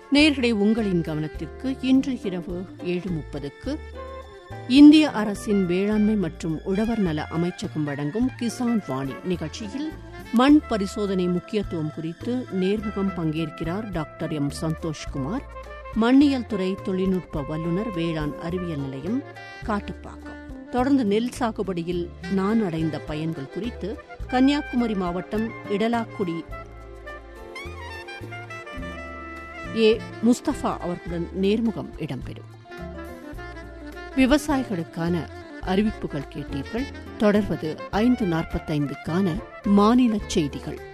நேர்களை உங்களின் கவனத்திற்கு இன்று இரவு ஏழு முப்பதுக்கு இந்திய அரசின் வேளாண்மை மற்றும் உழவர் நல அமைச்சகம் வழங்கும் கிசான் வாணி நிகழ்ச்சியில் மண் பரிசோதனை முக்கியத்துவம் குறித்து நேர்முகம் பங்கேற்கிறார் டாக்டர் எம் சந்தோஷ்குமார் மண்ணியல் துறை தொழில்நுட்ப வல்லுநர் வேளாண் அறிவியல் நிலையம் காட்டுப்பாக்கம் தொடர்ந்து நெல் சாகுபடியில் நான் அடைந்த பயன்கள் குறித்து கன்னியாகுமரி மாவட்டம் இடலாக்குடி ஏ முஸ்தபா அவர்களுடன் நேர்முகம் இடம்பெறும் விவசாயிகளுக்கான அறிவிப்புகள் கேட்டீர்கள் தொடர்வது ஐந்து நாற்பத்தைந்துக்கான மாநில செய்திகள்